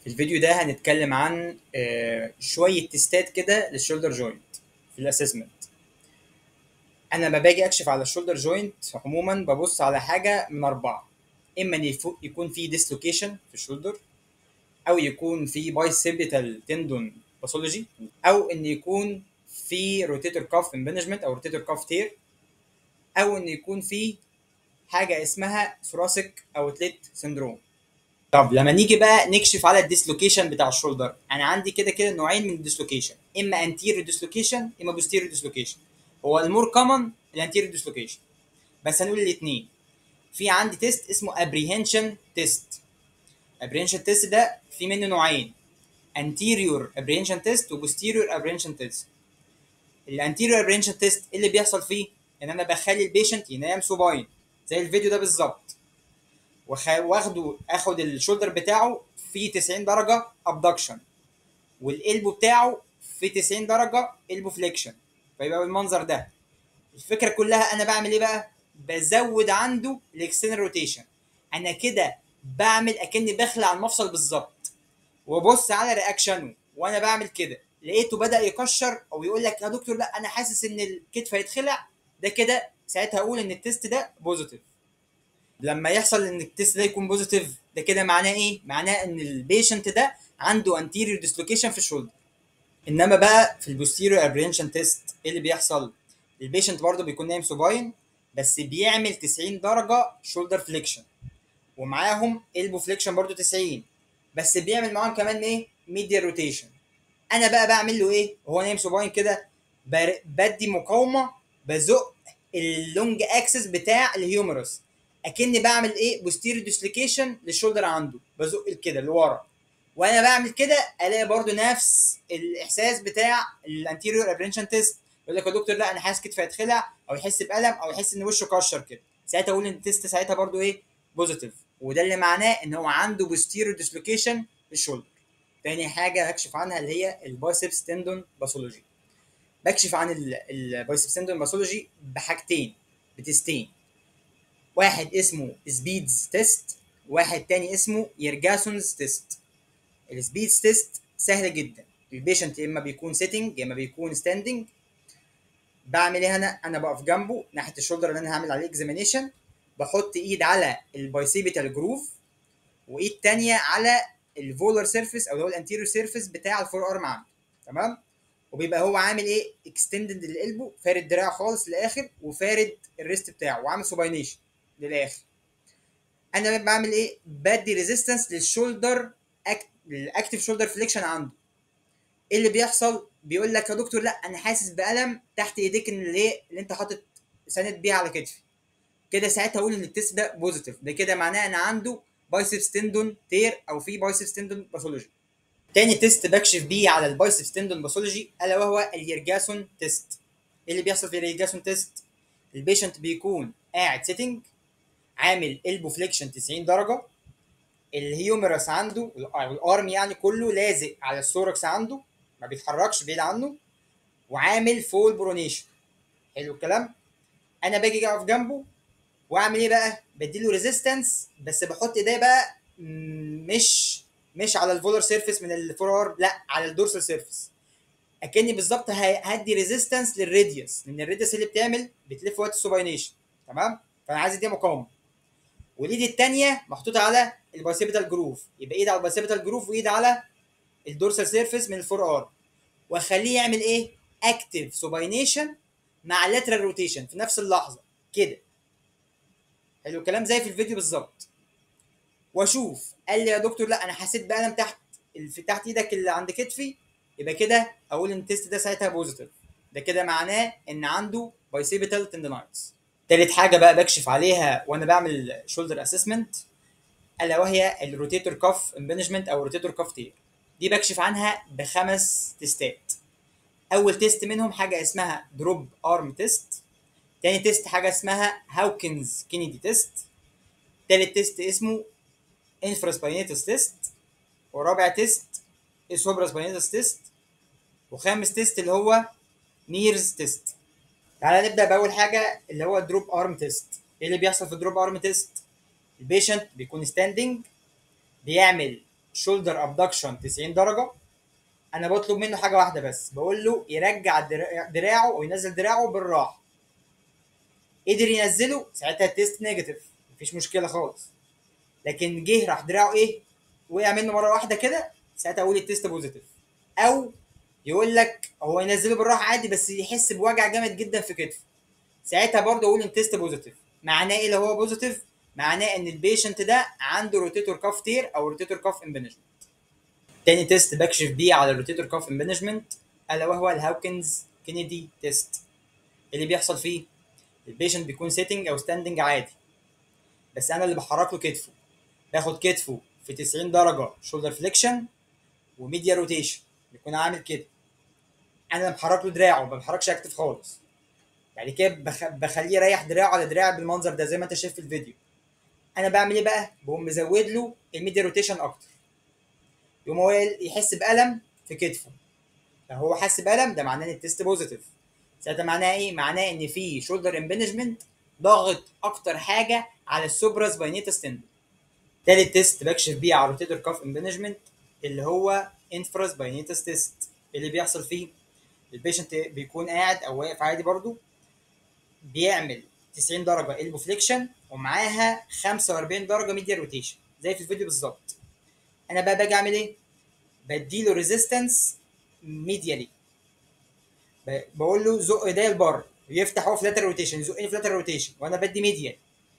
الفيديو ده هنتكلم عن آه، شوية تستات كده للشولدر جوينت في الاسسمنت انا لما باجي اكشف على الشولدر جوينت عموما ببص على حاجة من اربعة اما ان يفو- يكون في ديسلوكيشن في الشولدر او يكون في بايسيبيتال تندون باثولوجي او ان يكون في روتيتور كاف امبنجمنت او روتيتور كاف تير او ان يكون في حاجه اسمها ثوراسيك اوتليت سندروم طب لما نيجي بقى نكشف على الديسلوكيشن بتاع الشولدر انا عندي كده كده نوعين من الديسلوكيشن اما انتيريور ديسلوكيشن اما بوستيريور ديسلوكيشن هو المور كومن الانتيريور ديسلوكيشن بس هنقول الاثنين في عندي تيست اسمه ابريهنشن تيست ابريهنشن تيست ده في منه نوعين anterior apprehension test و posterior apprehension test الانتيريور apprehension تيست ايه اللي بيحصل فيه ان انا بخلي البيشنت ينام سوباين زي الفيديو ده بالظبط وخ- واخده اخد الشولدر بتاعه في 90 درجه ابدكشن والقلب بتاعه في 90 درجه قلبه فليكشن فيبقى بالمنظر ده الفكره كلها انا بعمل ايه بقى بزود عنده الاكسترنال روتيشن انا كده بعمل اكني بخلع المفصل بالظبط وابص على رياكشنه وانا بعمل كده لقيته بدا يكشر او يقول لك يا دكتور لا انا حاسس ان الكتف هيتخلع ده كده ساعتها اقول ان التيست ده بوزيتيف لما يحصل ان التيست ده يكون بوزيتيف ده كده معناه ايه معناه ان البيشنت ده عنده انتيريور ديسلوكيشن في الشولدر انما بقى في البوستيريور ابرينشن تيست ايه اللي بيحصل البيشنت برضه بيكون نايم سوباين بس بيعمل 90 درجه شولدر فليكشن ومعاهم البو فليكشن برضه 90 بس بيعمل معاهم كمان ايه ميديا روتيشن انا بقى بعمل له ايه وهو نايم سوباين كده بر- بدي مقاومه بزق اللونج اكسس بتاع الهيومرس اكني بعمل ايه بوستيريور ديسلوكيشن للشولدر عنده بزق كده لورا وانا بعمل كده الاقي برضو نفس الاحساس بتاع الانتيريور ابرينشن تيست يقول لك يا دكتور لا انا حاسس كتفي هيتخلع او يحس بالم او يحس ان وشه كشر كده ساعتها اقول ان التيست ساعتها برضو ايه بوزيتيف وده اللي معناه ان هو عنده بوستيريور ديسلوكيشن للشولدر تاني حاجه هكشف عنها اللي هي البايسبس تندون باثولوجي بكشف عن البايسبس تندون باثولوجي بحاجتين بتستين واحد اسمه سبيدز تيست واحد تاني اسمه يرجاسونز تيست السبيدز تيست سهل جدا البيشنت يا اما بيكون سيتنج يا اما بيكون ستاندنج بعمل ايه انا انا بقف جنبه ناحيه الشولدر اللي انا هعمل عليه اكزامينيشن بحط ايد على البايسيبيتال جروف وايد تانية على الفولر سيرفيس او اللي هو الانتيريور سيرفيس بتاع الفور ارم عنده تمام وبيبقى هو عامل ايه اكستندد للقلبه فارد دراعه خالص للاخر وفارد الريست بتاعه وعامل سوباينيشن للاخر انا بعمل ايه بدي ريزيستنس للشولدر أكت... الاكتف شولدر فليكشن عنده ايه اللي بيحصل بيقول لك يا دكتور لا انا حاسس بالم تحت ايديك اللي ايه اللي انت حاطط ساند بيها على كتفي كده ساعتها اقول ان التست ده بوزيتيف ده كده معناه ان عنده بايسبس تندون تير او في بايسبس تندون باثولوجي تاني تيست بكشف بيه على البايسبس تندون باثولوجي الا وهو اليرجاسون تيست ايه اللي بيحصل في اليرجاسون تيست البيشنت بيكون قاعد سيتنج عامل البو فليكشن 90 درجه الهيومرس عنده والارم يعني كله لازق على الثوركس عنده ما بيتحركش بعيد عنه وعامل فول برونيشن حلو الكلام انا باجي اقف جنبه واعمل ايه بقى بديله ريزيستنس بس بحط ايديا بقى م- مش مش على الفولر سيرفيس من الفور ارم لا على الدورسال سيرفيس اكني بالظبط ه- هدي ريزيستنس للراديوس لان الراديوس اللي بتعمل بتلف وقت السوباينيشن تمام فانا عايز اديها مقاومه والايد التانية محطوطه على البايسيبيتال جروف يبقى ايد على البايسيبيتال جروف وايد على الدورسال سيرفيس من الفور ارم واخليه يعمل ايه اكتف سوباينيشن مع لاترال روتيشن في نفس اللحظه كده حلو الكلام زي في الفيديو بالظبط واشوف قال لي يا دكتور لا انا حسيت بالم تحت في تحت ايدك اللي عند كتفي يبقى كده اقول ان التيست ده ساعتها بوزيتيف ده كده معناه ان عنده بايسيبيتال تندونايتس تالت حاجه بقى بكشف عليها وانا بعمل شولدر اسسمنت الا وهي الروتيتور كاف امبنجمنت او روتيتور كاف تير دي بكشف عنها بخمس تيستات اول تيست منهم حاجه اسمها دروب ارم تيست تاني تيست حاجه اسمها هاوكنز كينيدي تيست تالت تيست اسمه انفراسباينيتس تيست ورابع تيست اسوبراسباينيتس تيست وخامس تيست اللي هو ميرز تيست تعالى نبدا باول حاجه اللي هو الدروب ارم تيست ايه اللي بيحصل في الدروب ارم تيست البيشنت بيكون ستاندنج بيعمل شولدر ابدكشن 90 درجه انا بطلب منه حاجه واحده بس بقول له يرجع درا- دراعه او ينزل دراعه بالراحه قدر ينزله ساعتها التيست نيجاتيف مفيش مشكله خالص لكن جه راح دراعه ايه وقع منه مره واحده كده ساعتها اقول التيست بوزيتيف او يقول لك هو ينزله بالراحه عادي بس يحس بوجع جامد جدا في كتفه ساعتها برضه اقول التيست بوزيتيف معناه ايه لو هو بوزيتيف معناه ان البيشنت ده عنده روتيتور كاف تير او روتيتور كاف امبنجمنت تاني تيست بكشف بيه على الروتيتور كاف امبنجمنت الا وهو الهاوكنز كينيدي تيست اللي بيحصل فيه البيشنت بيكون سيتنج او ستاندنج عادي بس انا اللي بحرك له كتفه باخد كتفه في 90 درجه شولدر فليكشن وميديا روتيشن بيكون عامل كده انا اللي بحرك له دراعه ما بحركش اكتف خالص بعد كده بخ... بخليه يريح دراعه على دراعي بالمنظر ده زي ما انت شايف في الفيديو انا بعمل ايه بقى بقوم مزود له الميديا روتيشن اكتر يقوم هو يحس بالم في كتفه لو هو حس بالم ده معناه ان التيست بوزيتيف ساعتها معناها ايه معناه ان في شولدر امبنجمنت ضاغط اكتر حاجه على السوبراس باينيتس تندون تالت تيست بكشف بيه على روتيتور كاف امبنجمنت اللي هو انفراس باينيتس تيست اللي بيحصل فيه البيشنت بيكون قاعد او واقف عادي برضو بيعمل 90 درجه البو فليكشن ومعاها 45 درجه ميديا روتيشن زي في الفيديو بالظبط انا بقى باجي اعمل ايه بديله ريزيستنس ميديالي بقول له زق ايديا لبره يفتح هو فلاتر روتيشن يزقني فلاتر روتيشن وانا بدي ميديال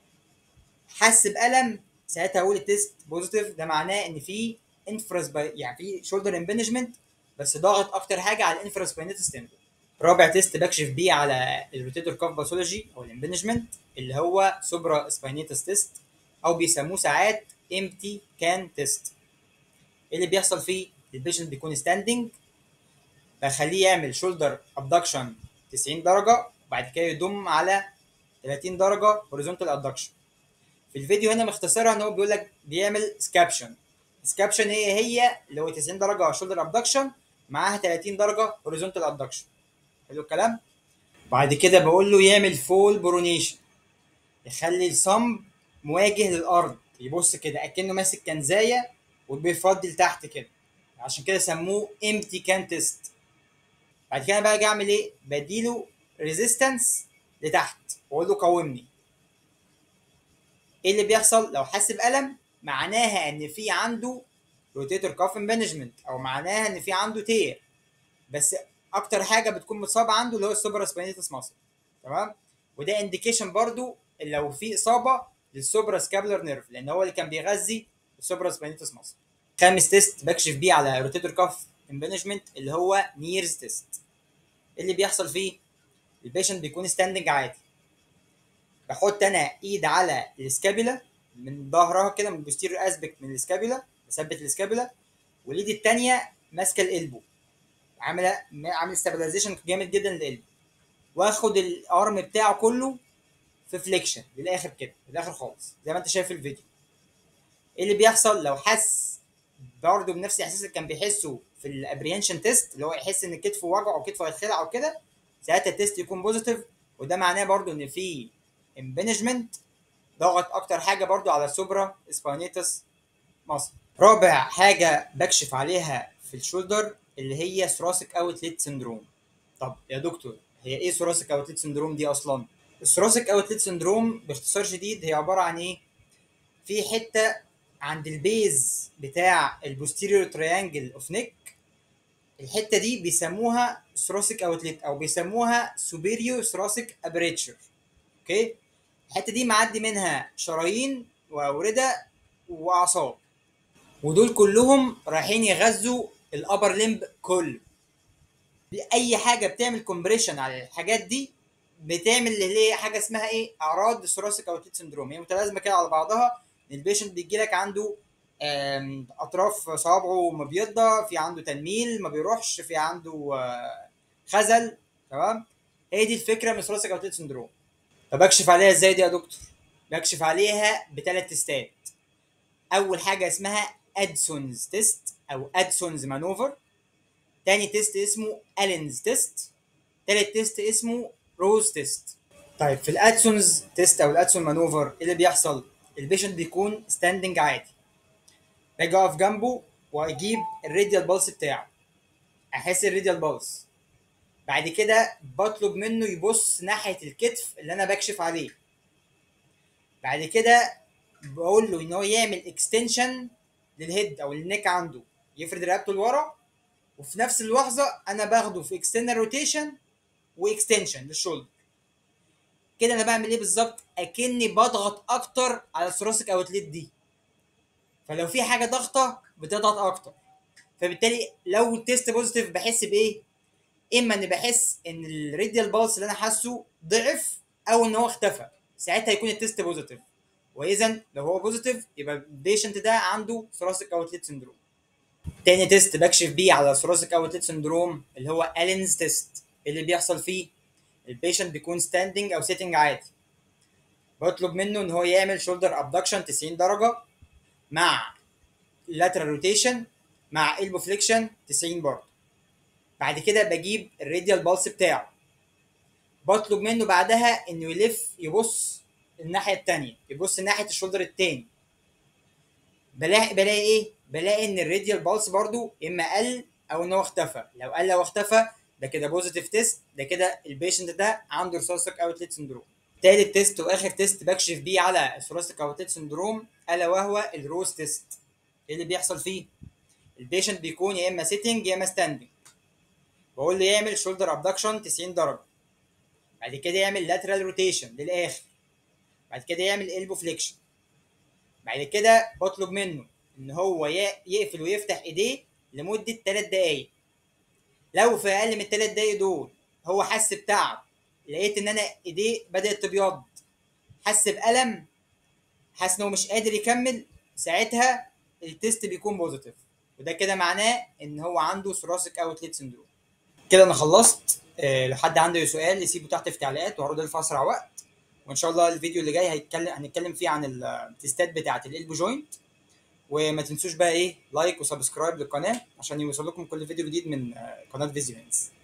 حس بالم ساعتها اقول التيست بوزيتيف ده معناه ان في انفراس يعني في شولدر امبنجمنت بس ضاغط اكتر حاجه على الانفراس باينيتس تندون رابع تيست بكشف بيه على الروتيتور كاف باثولوجي او الامبنجمنت اللي هو سوبرا سباينيتس تيست او بيسموه ساعات امتي كان تيست اللي بيحصل فيه البيشنت بيكون ستاندنج بخليه يعمل شولدر ابدكشن 90 درجه وبعد كده يضم على 30 درجه هوريزونتال ابدكشن في الفيديو هنا مختصرها ان هو بيقول لك بيعمل سكابشن سكابشن هي هي اللي هو 90 درجه شولدر ابدكشن معاها 30 درجه هوريزونتال ابدكشن حلو الكلام بعد كده بقول له يعمل فول برونيشن يخلي الصمب مواجه للارض يبص كده اكنه ماسك كنزايه وبيفضي لتحت كده عشان كده سموه امتي كان تيست بعد كده بقى اجي اعمل ايه بديله ريزيستنس لتحت واقول له قومني ايه اللي بيحصل لو حس بالم معناها ان في عنده روتيتور كاف مانجمنت او معناها ان في عنده تير بس اكتر حاجه بتكون مصابه عنده اللي هو السوبرا سباينيتس ماسل تمام وده انديكيشن برضو لو في اصابه للسوبرا سكابلر نيرف لان هو اللي كان بيغذي السوبرا سباينيتس ماسل خامس تيست بكشف بيه على روتيتور كاف امبنجمنت اللي هو نيرز تيست اللي بيحصل فيه البيشنت بيكون ستاندنج عادي بحط انا ايد على السكابيلا من ظهرها كده من البوستيريور اسبكت من السكابيلا بثبت السكابيلا والايد الثانيه ماسكه القلبو عامله عامل ستابلايزيشن جامد جدا للقلب واخد الارم بتاعه كله في فليكشن للاخر كده للاخر خالص زي ما انت شايف في الفيديو ايه اللي بيحصل لو حس برضه بنفس الاحساس اللي كان بيحسه في الابريهنشن تيست اللي هو يحس ان كتفه وجعه وكتفه هيتخلع وكده ساعتها التيست يكون بوزيتيف وده معناه برضه ان في امبنجمنت ضغط اكتر حاجه برضه على السوبرا سباينيتس مصر رابع حاجه بكشف عليها في الشولدر اللي هي ثراسيك اوتليت سندروم طب يا دكتور هي ايه ثراسيك اوتليت سندروم دي اصلا الثراسيك اوتليت سندروم باختصار شديد هي عباره عن ايه في حته عند البيز بتاع البوستيريور تريانجل اوف نيك الحته دي بيسموها ثراسيك اوتليت او بيسموها سوبيريور ثراسيك ابريتشر اوكي الحته دي معدي منها شرايين واورده واعصاب ودول كلهم رايحين يغذوا الابر ليمب كله اي حاجه بتعمل كومبريشن على الحاجات دي بتعمل اللي هي حاجه اسمها ايه اعراض ثراسيك اوتليت سندروم هي متلازمه كده على بعضها ان البيشنت بيجي لك عنده اطراف صوابعه مبيضه في عنده تنميل ما بيروحش في عنده خزل تمام هي دي الفكره من ثراسيك اوتليت سندروم طب اكشف عليها ازاي دي يا دكتور بكشف عليها بثلاث تيستات اول حاجه اسمها ادسونز تيست او ادسونز مانوفر تاني تيست اسمه الينز تيست تالت تيست اسمه روز تيست طيب في الادسونز تيست او الادسون مانوفر ايه اللي بيحصل البيشنت بيكون ستاندنج عادي باجي اقف جنبه واجيب الراديال بالس بتاعه احس الراديال بالس بعد كده بطلب منه يبص ناحيه الكتف اللي انا بكشف عليه بعد كده بقول له ان هو يعمل اكستنشن للهيد او النيك عنده يفرد رقبته لورا وفي نفس اللحظه انا باخده في اكسترنال روتيشن واكستنشن للشولدر كده انا بعمل ايه بالظبط اكني بضغط اكتر على الثوراسيك اوتليت دي فلو في حاجه ضغطه بتضغط اكتر فبالتالي لو التيست بوزيتيف بحس بايه اما اني بحس ان الراديال بالس اللي انا حاسه ضعف او ان هو اختفى ساعتها يكون التيست بوزيتيف واذا لو هو بوزيتيف يبقى البيشنت ده عنده ثوراسيك اوتليت سندروم تاني تيست بكشف بيه على ثوراسيك اوتليت سندروم اللي هو الينز تيست اللي بيحصل فيه البيشنت بيكون ستاندنج او سيتنج عادي بطلب منه ان هو يعمل شولدر ابدكشن 90 درجه مع lateral روتيشن مع elbow فليكشن 90 برضه بعد كده بجيب الراديال بالس بتاعه بطلب منه بعدها انه يلف يبص الناحيه التانية يبص ناحيه الشولدر التاني بلاقي بلاقي ايه بلاقي ان الراديال بالس برضو اما قل او ان هو اختفى لو قل او اختفى ده كده بوزيتيف تيست ده كده البيشنت ده عنده ثوراسيك اوتليت سندروم تالت تيست واخر تيست بكشف بيه على الثوراسيك اوتليت سندروم الا وهو الروز تيست ايه اللي بيحصل فيه البيشنت بيكون يا اما سيتنج يا اما ستاندنج بقول له يعمل شولدر ابدكشن 90 درجه بعد كده يعمل لاترال روتيشن للاخر بعد كده يعمل البو فليكشن بعد كده بطلب منه ان هو يقفل ويفتح ايديه لمده 3 دقايق لو في اقل من الثلاث دقايق دول هو حس بتعب لقيت ان انا ايديه بدات تبيض حس بالم حاسس ان هو مش قادر يكمل ساعتها التيست بيكون بوزيتيف وده كده معناه ان هو عنده ثوراسيك اوتليت سندروم كده انا خلصت آه، لو حد عنده سؤال يسيبه تحت في التعليقات وهرد عليه في اسرع وقت وان شاء الله الفيديو اللي جاي هيتكلم هنتكلم فيه عن التستات بتاعه الالبو جوينت وما تنسوش بقى ايه لايك وسبسكرايب للقناه عشان يوصل لكم كل فيديو جديد من آه، قناه فيزيونز